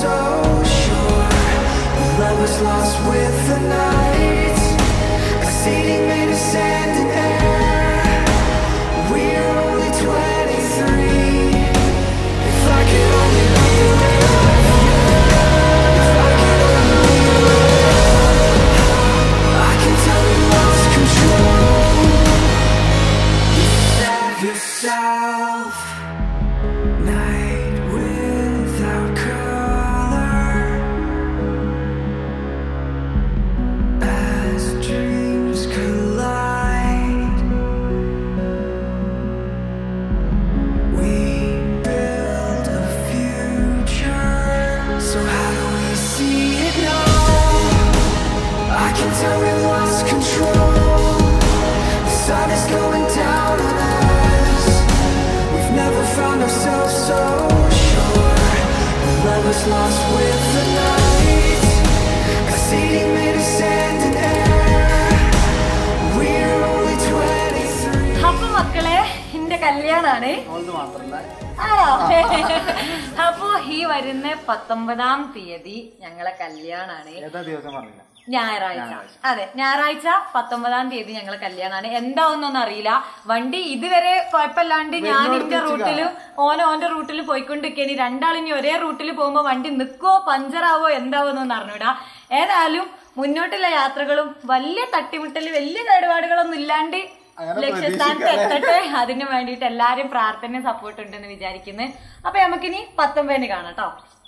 so sure. Love was lost with the night. Exceeding made of sand and air. We're only 23. If I could only be If I could only be I can tell you lost control. You save yourself. Night without color. As dreams collide, we build a future. So how do we see it now? I can tell we lost control. The sun is going down on us. We've never found ourselves so sure. Love is lost with the night. Exceeding made of sand and air. We're only 23. അപ്പൊ മക്കളെ എന്റെ കല്യാണാണ് ഓൾത് മാത്രല്ല ആണോ അപ്പൊ ഈ വരുന്ന പത്തൊമ്പതാം തീയതി ഞങ്ങളെ കല്യാണാണ് ഏതാ ദിവസം പറഞ്ഞില്ല ഞായറാഴ്ച അതെ ഞായറാഴ്ച പത്തൊമ്പതാം തീയതി ഞങ്ങളെ കല്യാണാണ് എന്താവുന്നൊന്നും അറിയില്ല വണ്ടി ഇതുവരെ കുഴപ്പമില്ലാണ്ട് ഞാൻ എന്റെ റൂട്ടിലും ഓൻ ഓന്റെ റൂട്ടിൽ പോയിക്കൊണ്ടിരിക്കേനി രണ്ടാളിനി ഒരേ റൂട്ടിൽ പോകുമ്പോ വണ്ടി നിൽക്കുവോ പഞ്ചറാവോ എന്താവോന്നൊന്നും അറിഞ്ഞൂടാ ഏതായാലും മുന്നോട്ടുള്ള യാത്രകളും വലിയ തട്ടിമുട്ടല് വലിയ കേടുപാടുകളൊന്നും ഇല്ലാണ്ട് ലക്ഷ്യസ്ഥാനത്ത് എത്തട്ടെ അതിന് വേണ്ടിയിട്ട് എല്ലാരും പ്രാർത്ഥനയും സപ്പോർട്ട് ഉണ്ടെന്ന് വിചാരിക്കുന്നു അപ്പൊ നമുക്കിനി പത്തൊമ്പതിന് കാണാം കേട്ടോ